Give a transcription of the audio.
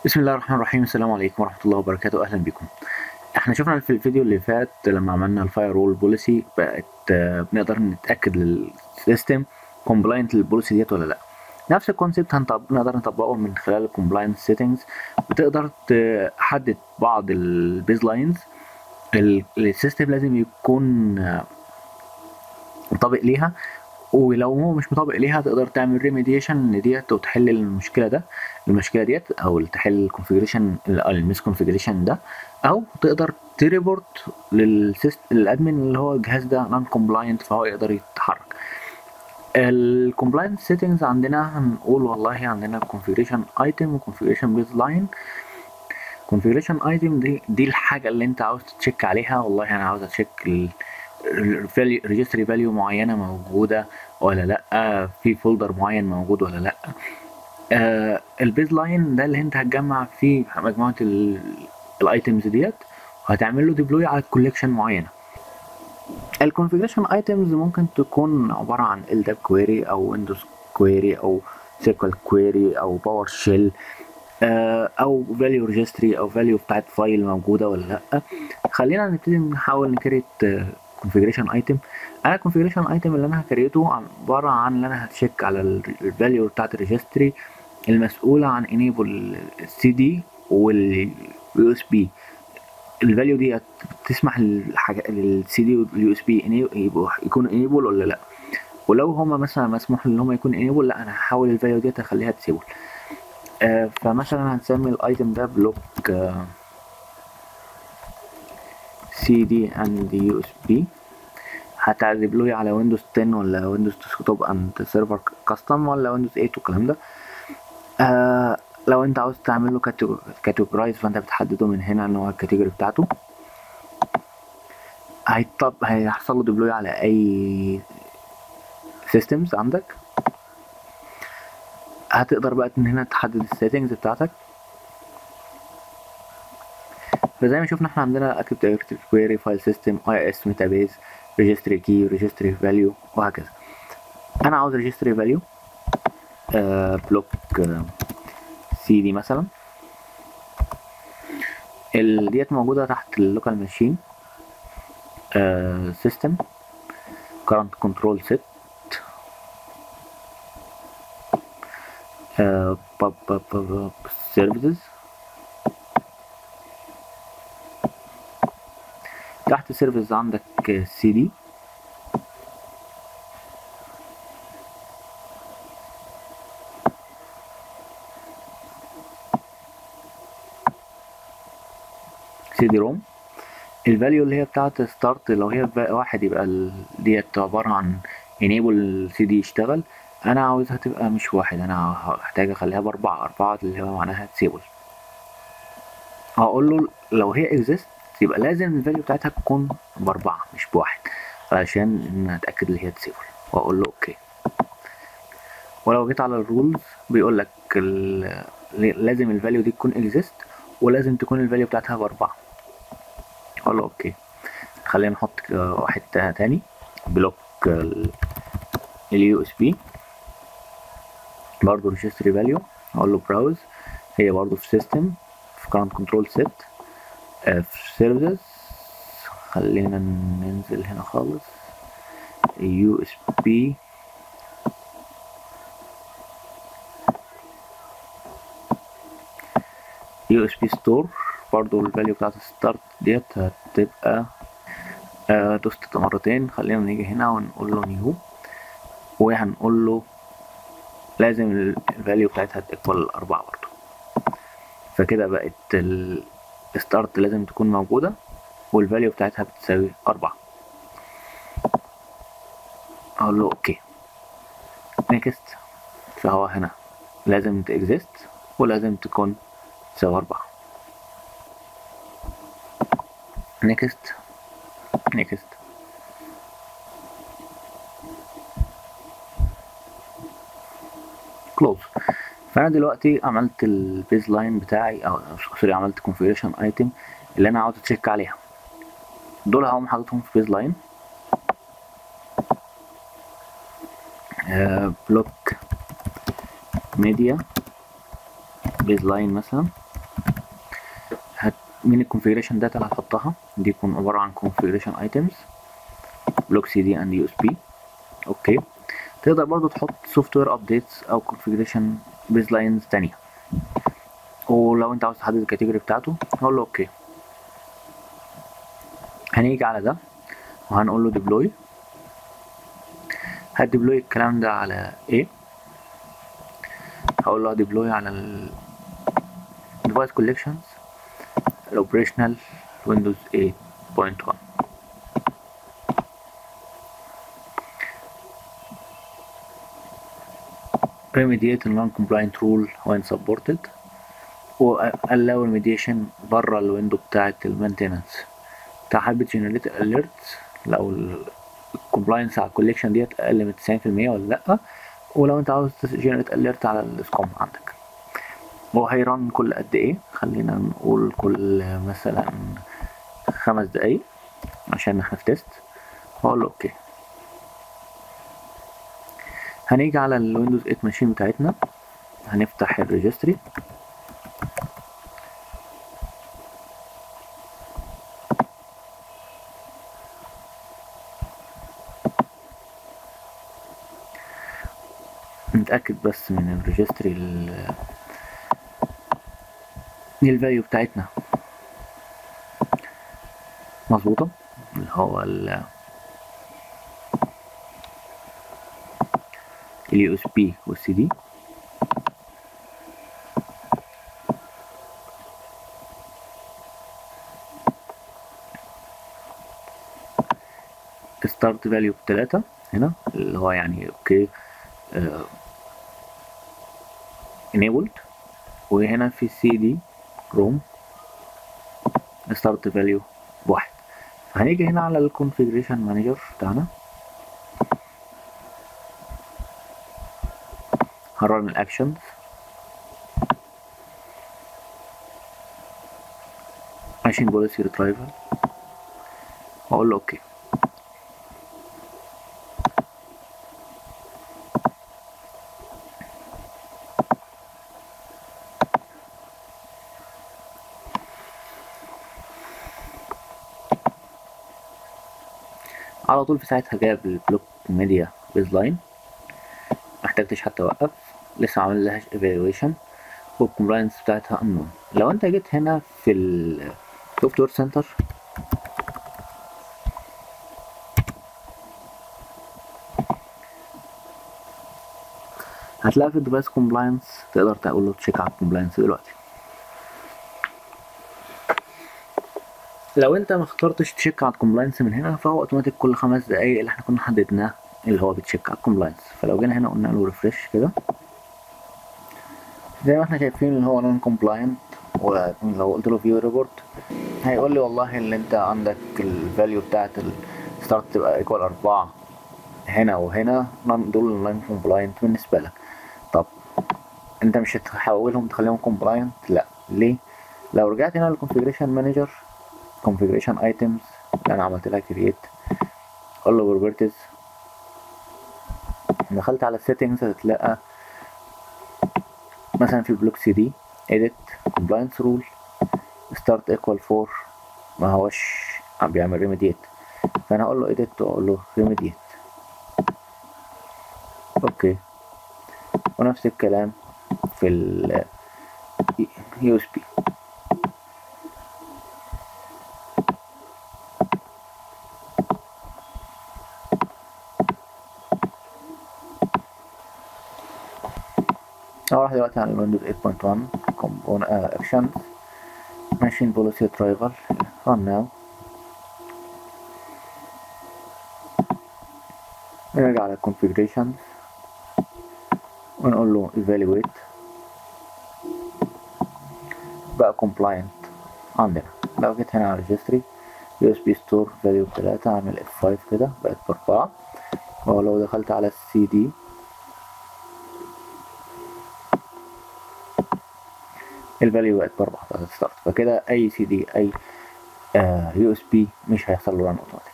بسم الله الرحمن الرحيم السلام عليكم ورحمة الله وبركاته أهلا بكم احنا شفنا في الفيديو اللي فات لما عملنا الفاير وول بوليسي بقت آه، بنقدر نتأكد للسيستم كومبلاينت للبوليسي ديت ولا لا نفس الكونسيبت هنطب... نقدر نطبقه من خلال الكومبلاينت سيتنجز بتقدر تحدد بعض البيز لاينز السيستم لازم يكون آه، مطابق ليها ولو هو مش مطابق ليها تقدر تعمل ريميديشن لديت وتحل المشكله ده المشكله ديت او تحل الكونفيجريشن الميس كونفيجريشن ده او تقدر تريبورت للسيستم للادمن اللي هو الجهاز ده نون كومبلاينت فهو يقدر يتحرك الكومبلاينت سيتنجز عندنا هنقول والله عندنا الكونفيجريشن ايتم وكونفيجريشن بيز لاين كونفيجريشن ايتم دي دي الحاجه اللي انت عاوز تشيك عليها والله انا عاوز اتشيك ريجستري فاليو معينه موجوده ولا لا في فولدر معين موجود ولا لا آه البيز لاين ده اللي انت هتجمع فيه مجموعه الايتمز ديت وهتعمل له ديبلوي على كوليكشن معينه الكونفيجريشن ايتمز ممكن تكون عباره عن ال داب كويري او ويندوز كويري او سيكوال كويري او باور شيل او فاليو ريجستري او فاليو بتاعت فايل موجوده ولا لا خلينا نبتدي نحاول نكريت كونفيجريشن ايتم انا الكونفيجريشن ايتم اللي انا هكريته عباره عن ان انا هتشيك على الفاليو بتاعت الريجستري المسؤوله عن انيبل السي دي واليو اس بي الفاليو دي تسمح للحاجه للسي دي واليو اس بي يكون انيبل ولا لا ولو هما مثلا مسموح ان هما يكون انيبل لا انا هحاول الفاليو دي اخليها تسيبل آه فمثلا هنسمي الايتم ده بلوك آه سي دي اند يو اس بي هتديبلوي على ويندوز 10 ولا ويندوز ديسكتوب اند سيرفر كاستم ولا ويندوز 8 والكلام ده آه لو انت عاوز تعمل له كاتيجورايز فانت بتحدده من هنا ان هو الكاتيجوري بتاعته هيطب هيحصل له ديبلوي على اي سيستمز عندك هتقدر بقى من هنا تحدد السيتنجز بتاعتك فزي ما شفنا احنا عندنا اكتف دايركتيف كويري فايل سيستم اي اس ميتابيز ريجستري كي ريجستري فاليو وهكذا انا عاوز ريجستري فاليو بلوك سي دي مثلا ديت موجودة تحت اللوكال ماشين سيستم current control set uh, pub, pub, pub, services تحت سيرفيس عندك سي دي سي دي روم الفاليو اللي هي بتاعت ستارت لو هي واحد يبقى ديت عبارة عن انيبل سي دي يشتغل انا عاوزها تبقى مش واحد انا هحتاج اخليها باربعة اربعة اللي هو معناها تسيبل هقول له لو هي اكزيست يبقى لازم الفاليو بتاعتها تكون باربعة مش بواحد علشان اتاكد اللي هي تسيبل واقول له اوكي ولو جيت على الرولز بيقول لك لازم الفاليو دي تكون اكزيست ولازم تكون الفاليو بتاعتها باربعة اقول له اوكي خلينا نحط واحد تاني بلوك اليو اس بي برضه ريجستري فاليو اقول له براوز هي برضه في سيستم في كارنت كنترول سيت في سيرفيسز خلينا ننزل هنا خالص يو اس بي يو اس بي ستور برضو الفاليو بتاعت الستارت ديت هتبقى آه دوست مرتين خلينا نيجي هنا ونقول له نيو وهنقول له لازم الفاليو بتاعتها تكوال أربعة برضو فكده بقت الستارت لازم تكون موجودة والفاليو بتاعتها بتساوي أربعة أقول له أوكي نيكست فهو هنا لازم تإكزيست ولازم تكون تساوي أربعة نيكست نيكست كلوز فانا دلوقتي عملت البيز لاين بتاعي او سوري عملت كونفيجريشن ايتم اللي انا عاوز اتشيك عليها دول هقوم حاططهم في بيز لاين بلوك ميديا بيز لاين مثلا من الكونفيجريشن داتا اللي هتحطها دي يكون عبارة عن configuration items block cd and usb اوكي تقدر برضو تحط سوفت وير ابديتس او configuration baselines تانية ولو انت عاوز تحدد الكاتيجوري بتاعته هقول له اوكي هنيجي على ده وهنقول له deploy هديبلوي الكلام ده على ايه هقول له ديبلوي على ال device collections الاوبريشنال ويندوز 8.1 remediate non-compliant rule when supported و allow remediation بره الويندو بتاعة المينتيننس حابب generate alert لو الكومبلاينس على الكوليكشن ديت اقل من 90% ولا لا ولو انت عاوز generate alert على السكوم عندك هو هيرن كل قد ايه خلينا نقول كل مثلا خمس دقايق عشان احنا في تيست هقول له اوكي هنيجي على الويندوز 8 ماشين بتاعتنا هنفتح الريجستري نتأكد بس من الريجستري الفاليو بتاعتنا مظبوطة اللي هو ال اليو اس بي والسي دي ستارت فاليو بتلاتة هنا اللي هو يعني اوكي اه enabled وهنا في سي دي روم ستارت فاليو بواحد هنيجي هنا على الكونفيجريشن مانجر بتاعنا هنرن الاكشنز ماشين بوليسي ريترايفل واقول له اوكي على طول في ساعتها جاب البلوك ميديا بيز لاين محتاجتش حتى اوقف لسه عامل لهاش evaluation والكومبلاينس بتاعتها unknown لو انت جيت هنا في السوفت وير سنتر هتلاقي في الديفايس كومبلاينس تقدر تقول له تشيك على الكومبلاينس دلوقتي لو انت ما اخترتش تشيك على الكومبلاينس من هنا فهو اوتوماتيك كل خمس دقايق اللي احنا كنا حددناه اللي هو بتشيك على الكومبلاينس فلو جينا هنا قلنا له ريفرش كده زي ما احنا شايفين اللي هو نون كومبلاينت ولو قلت له فيو ريبورت هيقول لي والله اللي انت عندك الفاليو بتاعت الستارت تبقى ايكوال أربعة هنا وهنا دول نون كومبلاينت بالنسبة لك طب انت مش هتحولهم تخليهم كومبلاينت لا ليه لو رجعت هنا للكونفيجريشن مانجر configuration items اللي انا عملت لها create اقول له properties دخلت على settings هتلاقى مثلا في بلوك سي دي edit compliance rule start equal 4 ما هوش عم بيعمل remediate فانا اقول له edit واقول له remediate اوكي ونفس الكلام في ال USB هروح دلوقتي على الويندوز 8.1 كومبون اكشن ماشين بوليسي درايفر run now نرجع على configuration ونقول له evaluate بقى compliant عندنا لو جيت هنا على registry USB store value بتلاتة اعمل F5 كده بقت بأربعة ولو دخلت على السي دي الفاليو بقت بأربعة ستارت فكده أي سي دي أي يو اس بي مش هيحصل له ران اوتوماتيك